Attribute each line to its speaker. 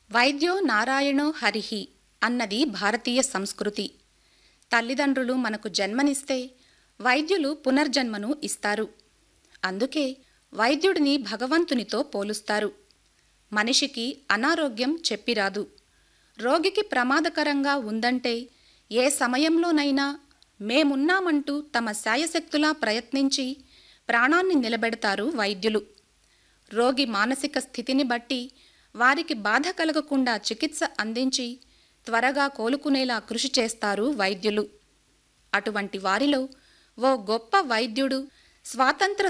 Speaker 1: వైద్యో నారాయణో హరిహి అన్నది భారతీయ సంస్కృతి తల్లిదండ్రులు మనకు జన్మనిస్తే వైద్యులు పునర్జన్మను ఇస్తారు అందుకే వైద్యుడిని భగవంతునితో పోలుస్తారు మనిషికి అనారోగ్యం చెప్పిరాదు రోగికి ప్రమాదకరంగా ఉందంటే ఏ సమయంలోనైనా మేమున్నామంటూ తమ శాయశక్తులా ప్రయత్నించి ప్రాణాన్ని నిలబెడతారు వైద్యులు రోగి మానసిక స్థితిని బట్టి వారికి బాధ కలగకుండా చికిత్స అందించి త్వరగా కోలుకునేలా కృషి చేస్తారు వైద్యులు అటువంటి వారిలో ఓ గొప్ప వైద్యుడు స్వాతంత్ర